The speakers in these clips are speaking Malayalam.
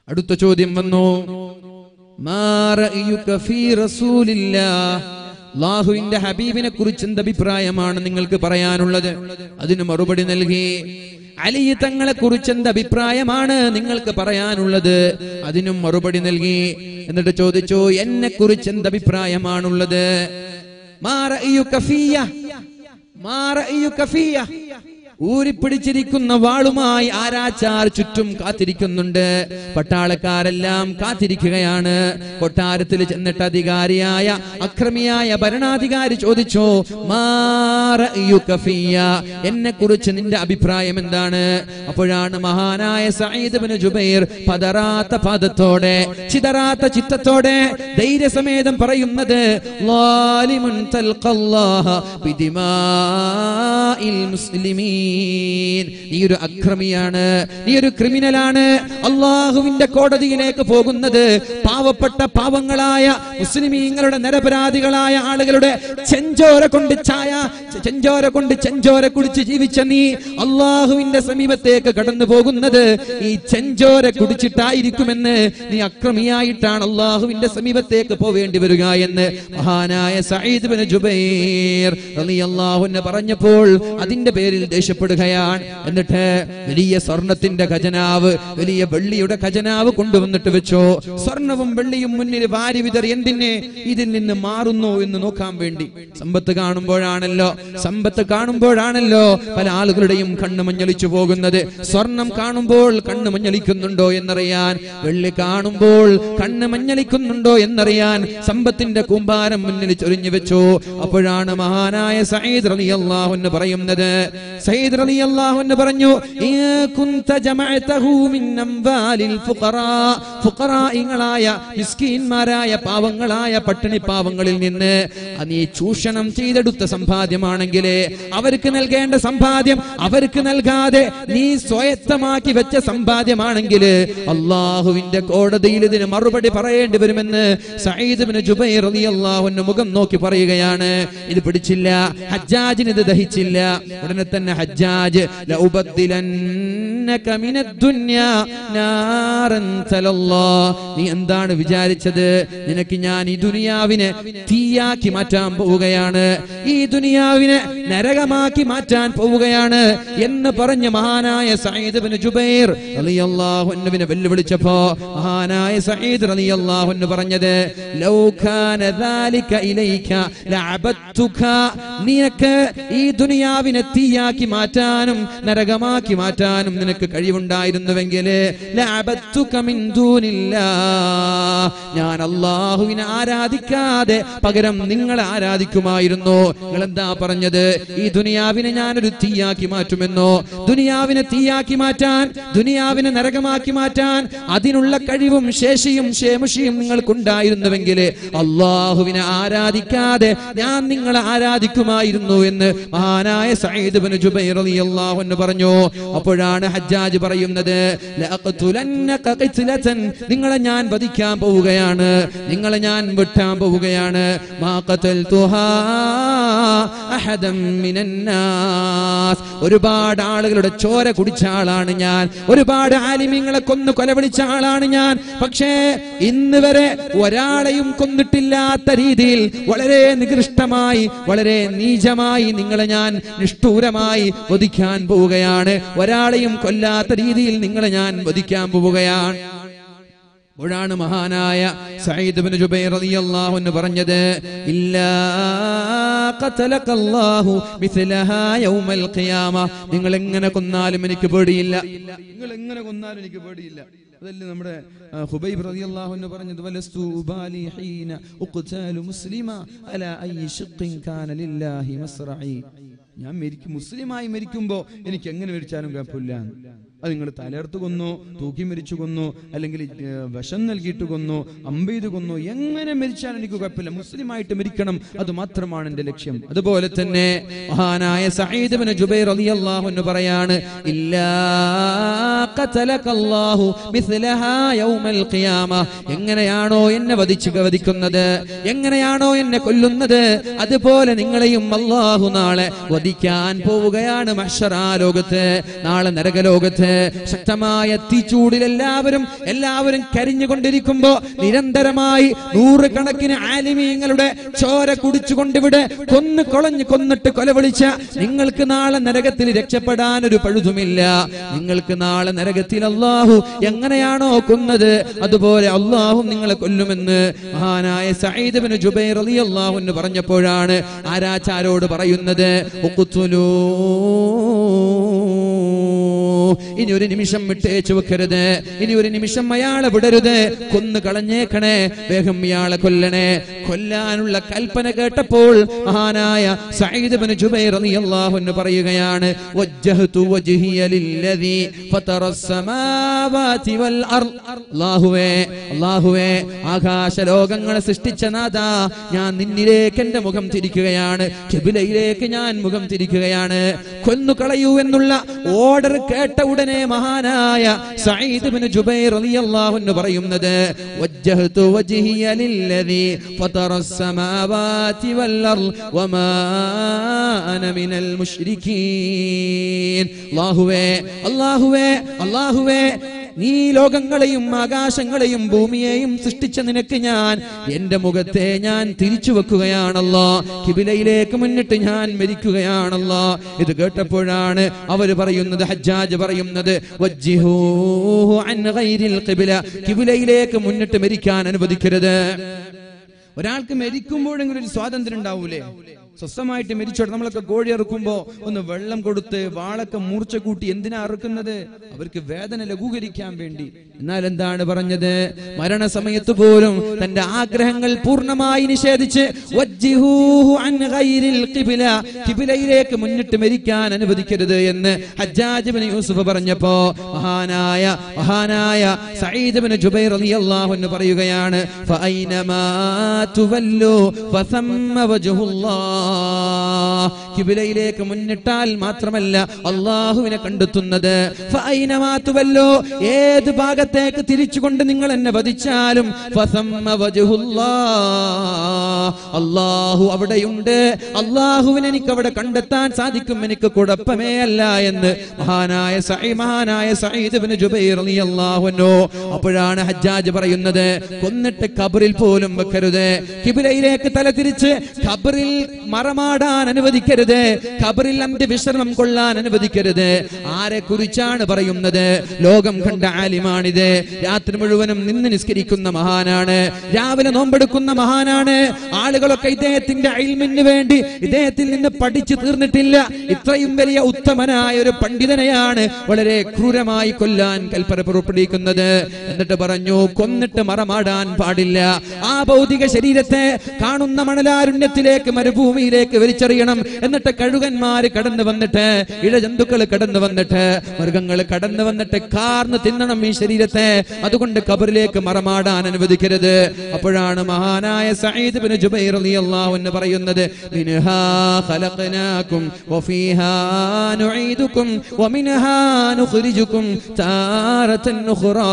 അടുത്ത ചോദ്യം വന്നു മാ റഅയുക ഫീ റസൂലില്ലാഹ് അള്ളാഹുവിന്റെ ഹബീബിനെ കുറിച്ച് എന്ത് അഭിപ്രായമാണ് നിങ്ങൾക്ക് പറയാനുള്ളത് അതിന് മറുപടി നൽകി അലി തങ്ങളെ കുറിച്ച് എന്ത് അഭിപ്രായമാണ് നിങ്ങൾക്ക് പറയാനുള്ളത് അതിനും മറുപടി നൽകി എന്നിട്ട് ചോദിച്ചു എന്നെ കുറിച്ച് എന്ത് അഭിപ്രായമാണുള്ളത് മാ റഅയുക ഫിയ്യ? മാ റഅയുക ഫിയ്യ? ഊരിപ്പിടിച്ചിരിക്കുന്ന വാളുമായി ആരാച്ചാർ ചുറ്റും കാത്തിരിക്കുന്നുണ്ട് പട്ടാളക്കാരെല്ലാം കാത്തിരിക്കുകയാണ് കൊട്ടാരത്തിൽ ചെന്നിട്ട് അധികാരിയായ അക്രമിയായ ഭരണാധികാരി ചോദിച്ചു എന്നെ കുറിച്ച് നിന്റെ അഭിപ്രായം എന്താണ് അപ്പോഴാണ് മഹാനായ സയ്യിദ് ഇബ്നു ജുബൈർ പതറാത്ത പാദത്തോടെ ചിതറാത്ത ചിത്തത്തോടെ ധൈര്യസമേതം പറയുന്നത് ലാലിമുൻ തൽഖല്ലാഹ ബിദിമാഇൽ മുസ്ലിമീൻ നീ ഒരു അക്രമിയാണ് നീ ഒരു ക്രിമിനലാണ് അള്ളാഹുവിന്റെ കോടതിയിലേക്ക് പോകുന്നത് പാവപ്പെട്ട പാവങ്ങളായ മുസ്ലിമീങ്ങളുടെ നിരപരാധികളായ ആളുകളുടെ ചെഞ്ചോര കൊണ്ട് ചായ ചെഞ്ചോര കൊണ്ട് ചെഞ്ചോര കുടിച്ച് ജീവിച്ച നീ അള്ളാഹുവിന്റെ സമീപത്തേക്ക് കടന്നു പോകുന്നത് ഈ ചെഞ്ചോര കുടിച്ചിട്ടായിരിക്കുമെന്ന് നീ അക്രമിയായിട്ടാണ് അള്ളാഹുവിന്റെ സമീപത്തേക്ക് പോവേണ്ടി വരിക എന്ന് മഹാനായ സയ്യിദ് ബിൻ ജുബൈർ റളിയല്ലാഹുവിനെ പറഞ്ഞപ്പോൾ അതിന്റെ പേരിൽ ദേഷ്യപ്പെടുകയാണ് എന്നിട്ട് വലിയ സ്വർണത്തിന്റെ ഖജനാവ് വലിയ വെള്ളിയുടെ ഖജനാവ് കൊണ്ടുവന്നിട്ട് വെച്ചോ സ്വർണവും വെള്ളിയും മുന്നിൽ വാരി വിതറി എന്തിനെ ഇതിൽ നിന്ന് മാറുന്നു എന്ന് നോക്കാൻ വേണ്ടി സമ്പത്ത് കാണുമ്പോഴാണല്ലോ സമ്പത്ത് കാണുമ്പോഴാണല്ലോ പല ആളുകളുടെയും കണ്ണ് മഞ്ഞളിച്ചു പോകുന്നത് സ്വർണം കാണുമ്പോൾ കണ്ണ് മഞ്ഞളിക്കുന്നുണ്ടോ എന്നറിയാൻ വെള്ളി കാണുമ്പോൾ കണ്ണ് മഞ്ഞളിക്കുന്നുണ്ടോ എന്നറിയാൻ സമ്പത്തിന്റെ കൂമ്പാരം മുന്നിൽ ചൊരിഞ്ഞു വെച്ചു അപ്പോഴാണ് മഹാനായ സയ്യിദ് റളിയല്ലാഹു അൻഹു പറയുന്നത് സയ്യിദ് റളിയല്ലാഹു അൻഹു പറഞ്ഞു "ഇൻ കുന്ത ജമഅതഹു മിൻ അംവാലിൽ ഫുഖറാ ഫുഖറായിങ്ങളായ മിസ്കീന്മാരായ പാവങ്ങളായ പട്ടിണി പാവങ്ങളിൽ നിന്ന് അത് നീ ചൂഷണം ചെയ്തെടുത്ത സമ്പാദ്യമാണെങ്കിൽ അവർക്ക് നൽകേണ്ട സമ്പാദ്യം അവർക്ക് നൽകാതെ നീ സ്വയത്തമാക്കി വെച്ച സമ്പാദ്യമാണെങ്കിൽ അള്ളാഹുവിന്റെ കോടതിയിൽ ഇതിന് മറുപടി പറയേണ്ടി വരുമെന്ന് സയ്യിദ് ഇബ്നു ജുബൈർ റളിയല്ലാഹു അൻഹു മുഖം നോക്കി പറയുകയാണ് ഇത് പിടിച്ചില്ല ഹജ്ജാജിന് ഇത് ദഹിച്ചില്ല ഉടനെ തന്നെ ഹജ്ജാജ് ലഉബദ്ദിലന്നക മിനദ്ദുന്യാ നാറൻ തലല്ലാ നീ എന്താണ് വിചാരിച്ചത് നിനക്ക് ഞാൻ ഈ ദുനിയാവിനെ തീയാക്കി മാറ്റാൻ പോവുകയാണ് ഈ ദുനിയാവിനെ നരകമാക്കി മാറ്റാൻ പോവുകയാണ് എന്ന് പറഞ്ഞ മഹാനായ സയ്യിദ് ഇബ്നു ജുബൈർ റളിയല്ലാഹു അൻഹുവിനെ വെല്ലുവിളിച്ചപ്പോ മഹാനായ സയ്യിദ് റളിയല്ലാഹു അൻഹു പറഞ്ഞത് ലൗ കാന ദാലിക ഇലൈക ലഅബത്തുക നിനക്ക് ഈ ദുനിയാവിനെ തീയാക്കി മാറ്റാനും നരകമാക്കി മാറ്റാനും നിനക്ക് കഴിവുണ്ടായിരുന്നുവെങ്കിൽ ലഅബത്തുക മിൻ ദൂനില്ലാ ഞാൻ അള്ളാഹുവിനെ ആരാധിക്കാതെ പകരം നിങ്ങളെ ആരാധിക്കുമായിരുന്നു നിങ്ങൾ എന്താ പറഞ്ഞത് ഈ ദുനിയാവിനെ ഞാനൊരു തീയാക്കി മാറ്റുമെന്നോ ദുനിയാവിനെ തീയാക്കി മാറ്റാൻ ദുനിയാവിനെ നരകമാക്കി മാറ്റാൻ അതിനുള്ള കഴിവും ശേഷിയും ശേമുഷിയും നിങ്ങൾക്കുണ്ടായിരുന്നുവെങ്കിൽ അള്ളാഹുവിനെ ആരാധിക്കാതെ ഞാൻ നിങ്ങളെ ആരാധിക്കുമായിരുന്നു എന്ന് മഹാനായ സയ്യിദ് ഇബ്നു ജുബൈർ റളിയല്ലാഹു അൻഹു പറഞ്ഞു അപ്പോഴാണ് ഹജ്ജാജ് പറയുന്നത് ലഅഖ്തുലന്നക ഖിത്ലതൻ നിങ്ങളെ ഞാൻ വധിക്കാൻ പോവുകയാണ് നിങ്ങളെ ഞാൻ വെട്ടാൻ പോവുകയാണ് മാ ഖതൽതുഹാ അഹദം മിനന്നാസ് ഒരുപാട് ആളുകളുടെ ചോര കുടിച്ച ആളാണ് ഞാൻ ഒരുപാട് ആലിമ്യങ്ങളെ കൊന്ന് കൊലവിളിച്ച ആളാണ് ഞാൻ പക്ഷേ ഇന്ന് വരെ ഒരാളെയും കൊന്നിട്ടില്ലാത്ത രീതിയിൽ വളരെ നികൃഷ്ടമായി വളരെ നീചമായി നിങ്ങളെ ഞാൻ നിഷ്ഠൂരമായി വധിക്കാൻ പോവുകയാണ് ഒരാളെയും കൊല്ലാത്ത രീതിയിൽ നിങ്ങളെ ഞാൻ വധിക്കാൻ പോവുകയാണ് അപ്പോഴാണ് മഹാനായ സയ്യിദ് ഇബ്നു ജുബൈർ റളിയല്ലാഹു അൻഹു പറഞ്ഞത് ഇല്ലാ ഖതലകല്ലാഹു മിസ്ലഹാ യൗമൽ ഖിയാമ നിങ്ങൾ എങ്ങനെ കൊന്നാലും എനിക്ക് പേടിയില്ല നിങ്ങൾ എങ്ങനെ കൊന്നാലും എനിക്ക് പേടിയില്ല അതല്ലേ നമ്മുടെ ആ, ഹുബൈബ് റളിയല്ലാഹു അൻഹു പറഞ്ഞത് വലസ്തു ഉബാലി ഹീന ഉഖ്താലു മുസ്ലിമ അലാ അയ്യി ഷിഖ്ഖിൻ കാന ലില്ലാഹി മസ്റഈ ഞാൻ മരിക്കും മുസ്ലിമായി മരിക്കുമ്പോ എനിക്ക് എങ്ങനെ മരിച്ചാലും കുഴപ്പമില്ല അത് നിങ്ങൾ തലർത്ത് കൊന്നു തൂക്കി മരിച്ചു കൊന്നു അല്ലെങ്കിൽ ഏ, വിഷം നൽകിയിട്ട് കൊന്നു അമ്പെയ്ത് കൊന്നു എങ്ങനെ മരിച്ചാലും എനിക്ക് കുഴപ്പമില്ല മുസ്ലിമായിട്ട് മരിക്കണം അത് മാത്രമാണ് എന്റെ ലക്ഷ്യം അതുപോലെ തന്നെ മഹാനായ സഈദ് ഇബ്നു ജുബൈർ റളിയല്ലാഹു അൻഹു പറയാണ് ഇല്ലാ ഖതലകല്ലാഹു മിസ്ലഹാ യൗമൽ ഖിയാമ എങ്ങനെയാണോ എന്നെ വധിച്ചു വധിക്കുന്നത് എങ്ങനെയാണോ എന്നെ കൊല്ലുന്നത് അതുപോലെ നിങ്ങളെയും അല്ലാഹു നാളെ വധിക്കാൻ പോവുകയാണ് മഹ്ശറാ ലോകത്ത് നാളെ നരകലോകത്ത് ശക്തമായ തീച്ചൂടിൽ എല്ലാവരും എല്ലാവരും കരിഞ്ഞുകൊണ്ടിരിക്കുമ്പോ നിരന്തരമായി നൂറുകണക്കിന് ആലിമീങ്ങളുടെ ചോര കുടിച്ചുകൊണ്ടിവിടെ കൊന്ന് കൊളഞ്ഞ് കൊന്നിട്ട് കൊലവിളിച്ച നിങ്ങൾക്ക് നാളെ നരകത്തിൽ രക്ഷപ്പെടാൻ ഒരു പഴുതുമില്ല നിങ്ങൾക്ക് നാളെ നരകത്തിൽ അള്ളാഹു എങ്ങനെയാണോ കൊന്നത് അതുപോലെ അള്ളാഹു നിങ്ങളെ കൊല്ലുമെന്ന് മഹാനായ സയ്യിദ് ബിൻ ജുബൈർ റളിയല്ലാഹു അൻഹു പറഞ്ഞപ്പോഴാണ് ആരാച്ചാരോട് പറയുന്നത് ഉഖ്തുലൂ ഇനി ഒരു നിമിഷം വിട്ടേച്ചു വെക്കരുത് ഇനി ഒരു നിമിഷം അയാളെ വിടരുത് കൊന്നു കളഞ്ഞേക്കണേ വേഗം ഇയാളെ കൊല്ലണേ കൊല്ലാനുള്ള കൽപ്പന കേട്ടപ്പോൾ മഹാനായ സയ്യിദ് ബിൻ ജുബൈർ റളിയല്ലാഹു അൻഹു പറയുകയാണ് വജ്ജഹതു വജ്ഹിയ ലില്ലദീ ഫതറ السماوات والارض അല്ലാഹുവേ അല്ലാഹുവേ ആകാശ ലോകങ്ങളെ സൃഷ്ടിച്ച നാഥാ ഞാൻ നിന്നിലേക്ക് എന്റെ മുഖം തിരിക്കുകയാണ് കിബിലയിലേക്ക് ഞാൻ മുഖം തിരിക്കുകയാണ് കൊന്നു കളയൂ എന്നുള്ള ഓർഡർ കേട്ട ഉടനെ മഹാനായ സഈദ് ബിൻ ജുബൈർ റളിയല്ലാഹു അൻഹു പറയുന്നത് വജ്ജഹതു വജ്ഹിയ ലില്ലദീ ഫതറ السماوات والارض وما انا من المشركين അല്ലാഹുവേ അല്ലാഹുവേ അല്ലാഹുവേ നീ ലോകങ്ങളെയും ആകാശങ്ങളെയും ഭൂമിയെയും സൃഷ്ടിച്ച നിനക്ക് ഞാൻ എന്റെ മുഖത്തെ ഞാൻ തിരിച്ചു വെക്കുകയാണല്ലോ കിബിലയിലേക്ക് മുന്നിട്ട് ഞാൻ മരിക്കുകയാണല്ലോ ഇത് കേട്ടപ്പോഴാണ് അവര് പറയുന്നത് ഹജ്ജാജ് പറയുന്നത് വജ്ജിഹൂഹു അൻ ഗൈരിൽ ഖിബില കിബിലയിലേക്ക് മുന്നിട്ട് മരിക്കാൻ അനുവദിക്കരുത് ഒരാൾക്ക് മരിക്കുമ്പോഴെങ്കിലും ഒരു സ്വാതന്ത്ര്യം ഉണ്ടാവൂലേ സ്വസ്ഥമായിട്ട് മരിച്ചോട്ടെ നമ്മളൊക്കെ കോഴി ഇറക്കുമ്പോ ഒന്ന് വെള്ളം കൊടുത്ത് വാളൊക്കെ മൂർച്ച കൂട്ടി എന്തിനാ ഇറക്കുന്നത് അവർക്ക് വേദന ലഘൂകരിക്കാൻ വേണ്ടി എന്നാൽ എന്താണ് പറഞ്ഞത് മരണസമയത്ത് പോലും തന്റെ ആഗ്രഹങ്ങൾ പൂർണ്ണമായി നിഷേധിച്ച് വജ്ജിഹൂഹു അൻ ഗൈരിൽ ഖിബില കിബിലയിലേക്ക് മുന്നിട്ട് മരിക്കാൻ അനുവദിക്കരുത് എന്ന് ഹജ്ജാജ് ബിൻ യൂസുഫ് പറഞ്ഞപ്പോ മഹാനായ മഹാനായ സഈദ് ബിൻ ജുബൈർ റളിയല്ലാഹു അൻഹു പറയുകയാണ് ഫഅൈനമാ തുവല്ലു ഫസമ്മ വജ്ഹുല്ലാഹ് കിബിലയിലേക്ക് മുന്നിട്ടാൽ മാത്രമല്ല അള്ളാഹുവിനെ കണ്ടെത്തുന്നത് ഫഅൈനമാ തുവല്ലു ഏത് ഭാഗത്തേക്ക് തിരിച്ചുകൊണ്ട് നിങ്ങൾ എന്നെ വധിച്ചാലും ഫസമ്മ വജ്ഹുല്ലാഹ് അള്ളാഹു അവിടെയുണ്ട് അള്ളാഹുവിനെ എനിക്ക് അവിടെ കണ്ടെത്താൻ സാധിക്കും എനിക്ക് കുഴപ്പമേ അല്ല എന്ന് മഹാനായ സഈ മഹാനായ സഈദ് ഇബ്നു ജുബൈർ റളിയല്ലാഹു അൻഹു അപ്പോഴാണ് ഹജ്ജാജ് പറയുന്നത് കൊന്നിട്ട് ഖബറിൽ പോലും വെക്കരുത് കിബിലയിലേക്ക് തല തിരിച്ച് ഖബറിൽ മറമാടാൻ അനുവദിക്കരുത് ഖബറിൽ അന്ത്യവിശ്രമം കൊള്ളാൻ അനുവദിക്കരുത് ആരെ കുറിച്ചാണ് പറയുന്നത് ലോകം കണ്ട ആലിമാണിത് രാത്രി മുഴുവനും നിന്ന് നിസ്കരിക്കുന്ന മഹാനാണ് രാവിലെ നോമ്പെടുക്കുന്ന മഹാനാണ് ആളുകളൊക്കെ ഇദ്ദേഹത്തിന്റെ അയിൽമിന് വേണ്ടി ഇദ്ദേഹത്തിൽ നിന്ന് പഠിച്ചു തീർന്നിട്ടില്ല ഇത്രയും വലിയ ഉത്തമനായ ഒരു പണ്ഡിതനെയാണ് വളരെ ക്രൂരമായി കൊല്ലാൻ കൽപ്പന പുറപ്പെടുവിക്കുന്നത് എന്നിട്ട് പറഞ്ഞു കൊന്നിട്ട് മറമാടാൻ പാടില്ല ആ ഭൗതിക ശരീരത്തെ കാണുന്ന മണലാരുണ്യത്തിലേക്ക് മരുഭൂമിയിലേക്ക് വലിച്ചെറിയണം എന്നിട്ട് കഴുകന്മാര് കടന്നു വന്നിട്ട് ഇഴജന്തുക്കൾ കടന്നു വന്നിട്ട് മൃഗങ്ങൾ കടന്നു വന്നിട്ട് കാർന്ന് തിന്നണം ഈ ശരീരത്തെ അതുകൊണ്ട് കബറിലേക്ക് മറമാടാൻ അനുവദിക്കരുത് അപ്പോഴാണ് മഹാനായ സഈദ് ബിൻ ജുബൈർ റളിയല്ലാഹു അൻഹു പറയുന്നത് മിൻഹാ ഖലഖനാകും വഫീഹാ നുഈദുകും വമിൻഹാ നുഖ്രിജുകും താരതൻ ഉഖ്റാ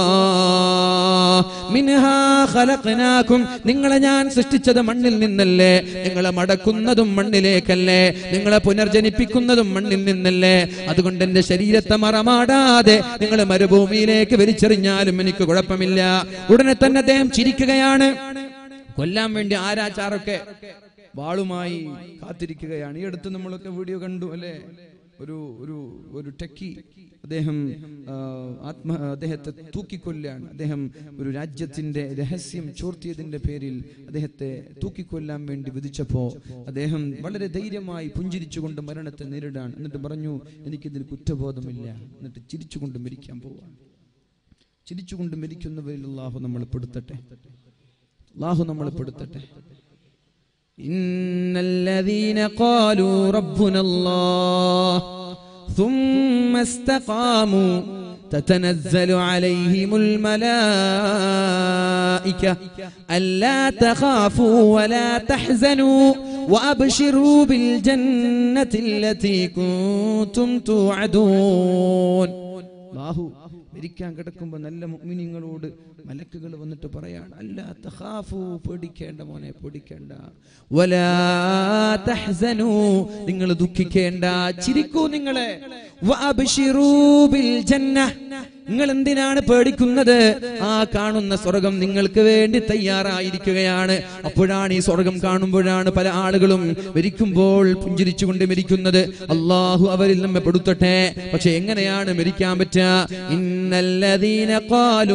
മിൻഹാ ഖലഖനാകും നിങ്ങളെ ഞാൻ സൃഷ്ടിച്ചത് മണ്ണിൽ നിന്നല്ലേ നിങ്ങളെ മടക്കുന്നതും മണ്ണിലേക്കല്ലേ നിങ്ങളെ പുനർജനിപ്പിക്കുന്നതും മണ്ണിൽ നിന്നല്ലേ അതുകൊണ്ട് എന്റെ ശരീരത്തെ മറമാടാതെ നിങ്ങൾ മരുഭൂമിയിലേക്ക് വലിച്ചെറിഞ്ഞാലും എനിക്ക് കുഴപ്പമില്ല ഉടനെ തന്നെ അദ്ദേഹം ചിരിക്കുകയാണ് കൊല്ലാൻ വേണ്ടി ആരാച്ചാറൊക്കെ വാളുമായി കാത്തിരിക്കുകയാണ് ഈ അടുത്ത് നമ്മളൊക്കെ വീഡിയോ കണ്ടു അല്ലെ ഒരു ഒരു ഒരു ടെക്കി അദ്ദേഹം ആ, ആത്മ അദ്ദേഹത്തെ തൂക്കിക്കൊല്ലാണ് അദ്ദേഹം ഒരു രാജ്യത്തിന്റെ രഹസ്യം ചോർത്തിയതിന്റെ പേരിൽ അദ്ദേഹത്തെ തൂക്കിക്കൊല്ലാൻ വേണ്ടി വിധിച്ചപ്പോ അദ്ദേഹം വളരെ ധൈര്യമായി പുഞ്ചിരിച്ചുകൊണ്ട് മരണത്തെ നേരിടാൻ എന്നിട്ട് പറഞ്ഞു എനിക്കിതിൽ കുറ്റബോധമില്ല എന്നിട്ട് ചിരിച്ചുകൊണ്ട് മരിക്കാൻ പോവാണ് ചിരിച്ചുകൊണ്ട് മരിക്കുന്നവരിൽ അള്ളാഹു നമ്മൾ പെടുത്തട്ടെ അള്ളാഹു നമ്മൾ പെടുത്തട്ടെ إن الذين قالوا ربنا الله ثم استقاموا تتنزل عليهم الملائكة ألا تخافوا ولا تحزنوا وأبشروا بالجنة التي كنتم توعدون الله മരിക്കാൻ കിടക്കുമ്പോൾ നല്ല മുഅ്മിനീങ്ങളോട് മലക്കുകൾ വന്നിട്ട് പറയാണ് അല്ല തഖാഫു പേടിക്കേണ്ട മോനെ പേടിക്കേണ്ട വലാ തഹ്സനു നിങ്ങൾ ദുഃഖിക്കേണ്ട ചിരിക്കൂ നിങ്ങളെ വഅബ്ശിറൂ ബിൽ ജന്ന നിങ്ങൾ എന്തിനാണ് പേടിക്കുന്നത് ആ കാണുന്ന സ്വർഗം നിങ്ങൾക്ക് വേണ്ടി തയ്യാറായിരിക്കുകയാണ് അപ്പോഴാണ് ഈ സ്വർഗം കാണുമ്പോഴാണ് പല ആളുകളും മരിക്കുമ്പോൾ പുഞ്ചിരിച്ചുകൊണ്ട് മരിക്കുന്നത് അള്ളാഹു അവരിൽ നമ്മെ പെടുത്തട്ടെ പക്ഷെ എങ്ങനെയാണ് മരിക്കാൻ പറ്റുക ഇന്നല്ലദീന ഖാലൂ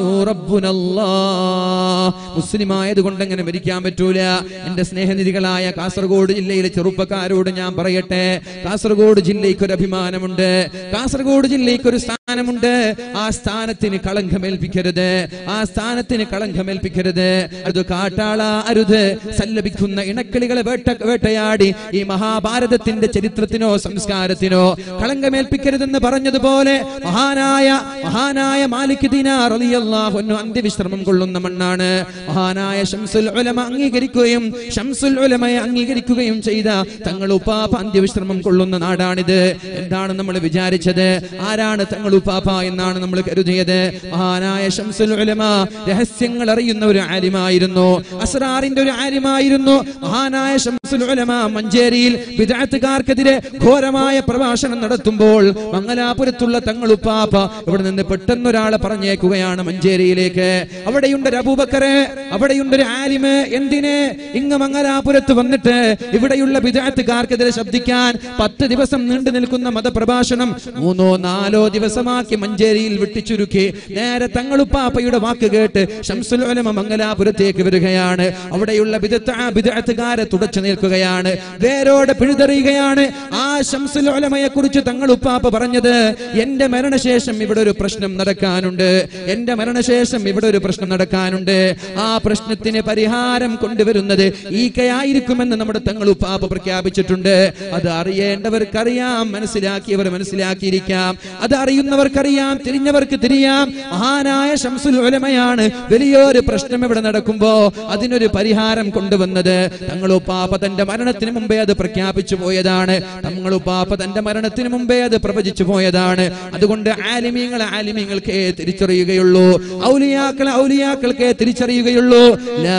റബ്ബുനല്ലാഹ് മുസ്ലിം ആയതുകൊണ്ട് എങ്ങനെ മരിക്കാൻ പറ്റൂല എന്റെ സ്നേഹനിധികളായ കാസർഗോഡ് ജില്ലയിലെ ചെറുപ്പക്കാരോട് ഞാൻ പറയട്ടെ കാസർഗോഡ് ജില്ലയ്ക്ക് ഒരു അഭിമാനമുണ്ട് കാസർഗോഡ് ജില്ലയ്ക്ക് ഒരു സ്ഥാനമുണ്ട് ആ സ്ഥാനത്തിന് കളങ്കമേൽപ്പിക്കരുത് ആ സ്ഥാനത്തിന് കളങ്കമേൽപ്പിക്കരുത് അത് കാട്ടാള അരുത് സല്ലപിക്കുന്ന ഇണക്കിളികളെ വേട്ട വേട്ടയാടി ഈ മഹാഭാരതത്തിന്റെ ചരിത്രത്തിനോ സംസ്കാരത്തിനോ കളങ്കമേൽപ്പിക്കരുതെന്ന് പറഞ്ഞതുപോലെ മഹാനായ മഹാനായ മാലിക് ദീനാർ റളിയല്ലാഹു അൻഹു അന്ത്യവിശ്രമം കൊള്ളുന്ന മണ്ണാണ് മഹാനായ ഷംസുൽ ഉലമ അംഗീകരിക്കുകയും ഷംസുൽ ഉലമയെ അംഗീകരിക്കുകയും ചെയ്ത തങ്ങൾ ഉപ്പാപ്പ അന്ത്യവിശ്രമം കൊള്ളുന്ന നാടാണിത് എന്താണ് നമ്മൾ വിചാരിച്ചത് ആരാണ് തങ്ങൾ ഉപ്പാപ്പ എന്നാണ് നമ്മൾ കരുതിയത് മഹാനായ ഷംസുൽ ഉലമ രഹസ്യങ്ങൾ അറിയുന്ന ഒരു ആലിമായിരുന്നു അസ്രാറിന്റെ ഒരു ആലിമായിരുന്നു മഹാനായ ഷംസുൽ ഉലമ മഞ്ചേരിയിൽ വിദാത്തുകാർക്കെതിരെ ഘോരമായ പ്രഭാഷണം നടത്തുമ്പോൾ മംഗലാപുരത്തുള്ള തങ്ങൾ ഉപ്പാപ്പ ഇവിടെ നിന്ന് പെട്ടെന്ന് ഒരാളെ പറഞ്ഞേക്കുകയാണ് മഞ്ചേരിയിലേക്ക് അവിടെയുണ്ട് ഒരു അബൂബക്കറെ അവിടെയുണ്ട് ഒരു ആലിമ് എന്തിന് ഇങ്ങ് മംഗലാപുരത്ത് വന്നിട്ട് ഇവിടെയുള്ള വിദാത്തുകാർക്കെതിരെ ശബ്ദിക്കാൻ പത്ത് ദിവസം നീണ്ടു നിൽക്കുന്ന മതപ്രഭാഷണം മൂന്നോ നാലോ ദിവസമാക്കി മഞ്ചേരിയിൽ വെട്ടിച്ചുരുക്കി നേരെ തങ്ങളുപ്പാപ്പയുടെ വാക്ക് കേട്ട് ഷംസുൽ ഉലമ മംഗലാപുരത്തേക്ക് വരികയാണ് അവിടെയുള്ള വിദഗ്ധകാരെ തുടച്ചു നിൽക്കുകയാണ് വേരോടെ പിഴുതെറിയുകയാണ് ആ ഷംസുൽ ഉലമയെ കുറിച്ച് തങ്ങളുപ്പാപ്പ പറഞ്ഞത് എന്റെ മരണശേഷം ഇവിടെ ഒരു പ്രശ്നം നടക്കാനുണ്ട് എന്റെ മരണശേഷം ഇവിടെ ഒരു പ്രശ്നം നടക്കാനുണ്ട് ആ പ്രശ്നത്തിന് പരിഹാരം കൊണ്ടുവരുന്നത് ഈക്കയായിരിക്കുമെന്ന് നമ്മുടെ തങ്ങളുപ്പാപ്പ പ്രഖ്യാപിച്ചിട്ടുണ്ട് അത് അറിയേണ്ടവർക്കറിയാം മനസ്സിലാക്കിയവർ മനസ്സിലാക്കിയിരിക്കാം അത് അറിയുന്നവർക്കറിയാം തിരിഞ്ഞവർക്ക് തിരിയാം മഹാനായ ഷംസുൽ ഉലമയാണ് വലിയൊരു പ്രശ്നം ഇവിടെ നടക്കുമ്പോ അതിനൊരു പരിഹാരം കൊണ്ടുവന്നത് തങ്ങളുപ്പാപ്പ തന്റെ മരണത്തിന് മുമ്പേ അത് പ്രഖ്യാപിച്ചു പോയതാണ് തങ്ങളുപ്പാപ്പ തന്റെ മരണത്തിന് മുമ്പേ അത് പ്രവചിച്ചു പോയതാണ് അതുകൊണ്ട് ആലിമീങ്ങൾ ആലിമീങ്ങൾക്കേ തിരിച്ചറിയുകയുള്ളൂ ഔലിയാക്കൾ ഔലിയാക്കൾക്കേ തിരിച്ചറിയുകയുള്ളൂ ലാ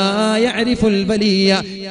യഅരിഫുൽ വലിയ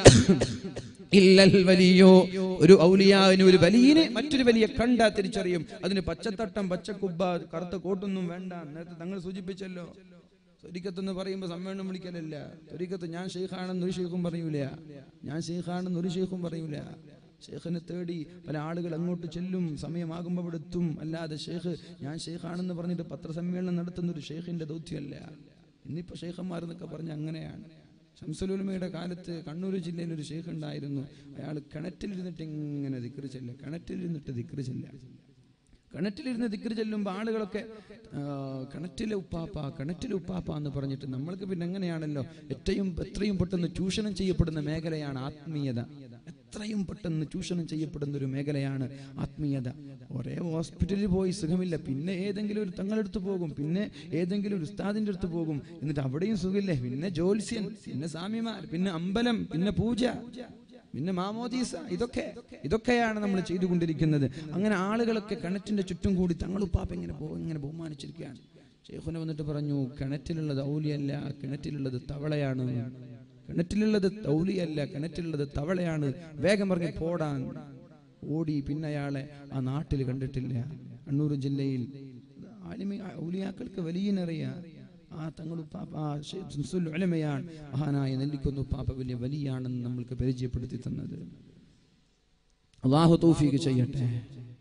ഇല്ലൽ വലിയോ ഒരു ഔലിയാവിന് ഒരു വലിയനെ മറ്റൊരു വലിയ കണ്ട തിരിച്ചറിയും അതിന് പച്ചത്തട്ടം പച്ചക്കുബ്ബ കറുത്ത കോട്ടൊന്നും വേണ്ട നേരത്തെ തങ്ങൾ സൂചിപ്പിച്ചല്ലോ തൊരിക്കത്തെന്ന് പറയുമ്പോൾ സമ്മേളനം വിളിക്കലല്ല തൊരിക്കത്ത് ഞാൻ ഷെയ്ഖാണെന്ന് ഒരു ഷെയ്ഖും പറയൂല ഞാൻ ഷെയ്ഖാണെന്ന് ഒരു ഷെയ്ഖും പറയൂല ഷെയ്ഖിനെ തേടി പല ആളുകൾ അങ്ങോട്ട് ചെല്ലും സമയമാകുമ്പോൾ അവിടെ എത്തും അല്ലാതെ ഷെയ്ഖ് ഞാൻ ഷെയ്ഖാണെന്ന് പറഞ്ഞിട്ട് പത്രസമ്മേളനം നടത്തുന്ന ഒരു ഷെയ്ഖിന്റെ ദൗത്യമല്ല ഇന്നിപ്പോ ഷെയ്ഖന്മാരെന്നൊക്കെ പറഞ്ഞ അങ്ങനെയാണ് ഷംസുലുലമയുടെ കാലത്ത് കണ്ണൂർ ജില്ലയിൽ ഒരു ഷെയ്ഖ് ഉണ്ടായിരുന്നു അയാൾ കിണറ്റിലിരുന്നിട്ട് ഇങ്ങനെ ദിക്റ് ചെല്ല കിണറ്റിലിരുന്നിട്ട് ദിക്റ് ചെല്ല കിണറ്റിലിരുന്ന് ദിക്റ് ചെല്ലുമ്പോൾ ആളുകളൊക്കെ ആ, കിണറ്റിലെ ഉപ്പാപ്പ കിണറ്റിലെ ഉപ്പാപ്പ എന്ന് പറഞ്ഞിട്ട് നമ്മൾക്ക് പിന്നെ എങ്ങനെയാണല്ലോ ഏറ്റവും എത്രയും പെട്ടെന്ന് ചൂഷണം ചെയ്യപ്പെടുന്ന മേഖലയാണ് ആത്മീയത എത്രയും പെട്ടെന്ന് ചൂഷണം ചെയ്യപ്പെടുന്ന ഒരു മേഖലയാണ് ആത്മീയത ഒരേ ഹോസ്പിറ്റലിൽ പോയി സുഖമില്ല പിന്നെ ഏതെങ്കിലും ഒരു തങ്ങളെടുത്ത് പോകും പിന്നെ ഏതെങ്കിലും ഒരു ഉസ്താദിന്റെ അടുത്ത് പോകും എന്നിട്ട് അവിടെയും സുഖമില്ലേ പിന്നെ ജ്യോത്സ്യൻ പിന്നെ സ്വാമിമാർ പിന്നെ അമ്പലം പിന്നെ പൂജ പിന്നെ മാമോദീസ ഇതൊക്കെ ഇതൊക്കെയാണ് നമ്മൾ ചെയ്തുകൊണ്ടിരിക്കുന്നത് അങ്ങനെ ആളുകളൊക്കെ കിണറ്റിന്റെ ചുറ്റും കൂടി തങ്ങളുപ്പാപ്പ ഇങ്ങനെ ബഹു- ഇങ്ങനെ ബഹുമാനിച്ചിരിക്കുകയാണ് ഷെയ്ഖുനെ വന്നിട്ട് പറഞ്ഞു കിണറ്റിലുള്ളത് ഔലിയല്ല കിണറ്റിലുള്ളത് തവളയാണ് കിണറ്റിലുള്ളത് ഔലിയല്ല കിണറ്റിലുള്ളത് തവളയാണ് വേഗം പറഞ്ഞ് പോടാൻ ഓടി പിന്നെ അയാളെ ആ നാട്ടിൽ കണ്ടിട്ടില്ല കണ്ണൂർ ജില്ലയിൽ ആലിമി ഔലിയാക്കൾക്ക് വലിയനറിയാം ആ തങ്ങളുപ്പാപ്പ ആ ഷെയ്ഖ് ശംസുൽ ഉലമയാണ് മഹാനായ നെല്ലിക്കൊന്നു പാപ്പ വലിയ വലിയാണെന്ന് നമ്മൾക്ക് പരിചയപ്പെടുത്തി തന്നത് അള്ളാഹു തൗഫീക്ക് ചെയ്യട്ടെ